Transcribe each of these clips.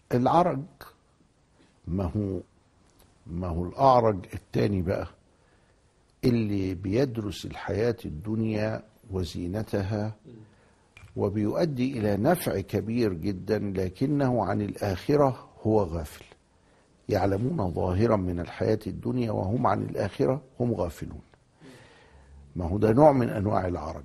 العرج ما هو ما هو الأعرج التاني بقى اللي بيدرس الحياة الدنيا وزينتها وبيؤدي إلى نفع كبير جدا لكنه عن الآخرة هو غافل يعلمون ظاهرا من الحياة الدنيا وهم عن الآخرة هم غافلون ما هو ده نوع من أنواع العرج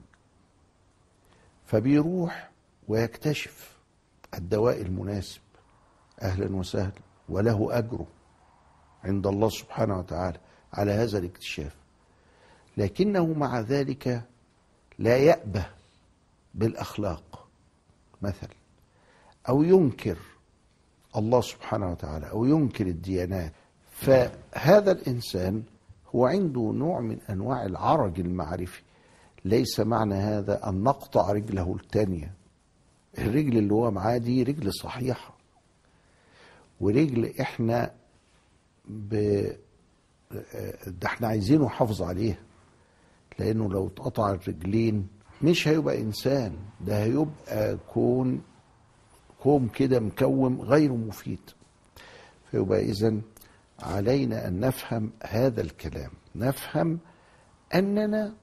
فبيروح ويكتشف الدواء المناسب أهلا وسهلا وله أجره عند الله سبحانه وتعالى على هذا الاكتشاف لكنه مع ذلك لا يأبه بالأخلاق مثلا أو ينكر الله سبحانه وتعالى أو ينكر الديانات فهذا الإنسان هو عنده نوع من أنواع العرج المعرفي ليس معنى هذا أن نقطع رجله الثانية الرجل اللي هو معاه دي رجل صحيحة ورجل احنا ب... ده احنا عايزينه حافظ عليها لانه لو اتقطع الرجلين مش هيبقى انسان ده هيبقى كون كوم كده مكوم غير مفيد فيبقى اذا علينا ان نفهم هذا الكلام نفهم اننا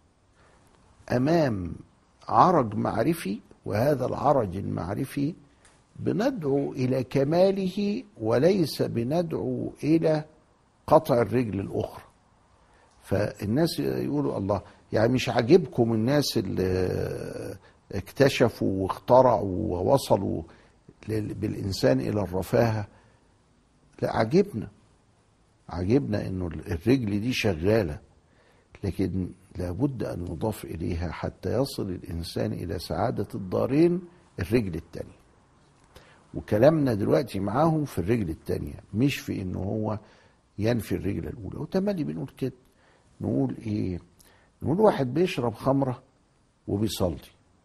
امام عرج معرفي وهذا العرج المعرفي بندعو الى كماله وليس بندعو الى قطع الرجل الاخرى فالناس يقولوا الله يعني مش عاجبكم الناس اللي اكتشفوا واخترعوا ووصلوا لل- بالانسان الى الرفاهه لا عجبنا عجبنا انه الرجل دي شغاله لكن لابد ان يضاف اليها حتى يصل الانسان الى سعاده الدارين الرجل الثانيه وكلامنا دلوقتي معاهم في الرجل الثانيه مش في انه هو ينفي الرجل الاولى وتملي بنقول كده نقول ايه نقول واحد بيشرب خمره وبيصلي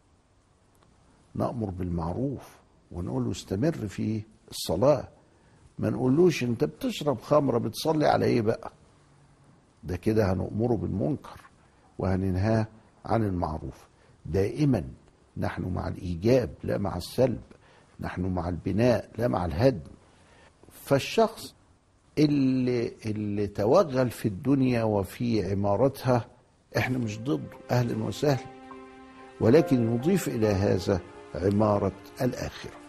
نأمر بالمعروف ونقول له استمر في الصلاة ما نقولوش انت بتشرب خمرة بتصلي على ايه بقى ده كده هنأمره بالمنكر وهننهاه عن المعروف دائما نحن مع الإيجاب لا مع السلب نحن مع البناء لا مع الهدم فالشخص اللي اللي توغل في الدنيا وفي عمارتها احنا مش ضده اهلا وسهلا ولكن نضيف الى هذا عماره الاخره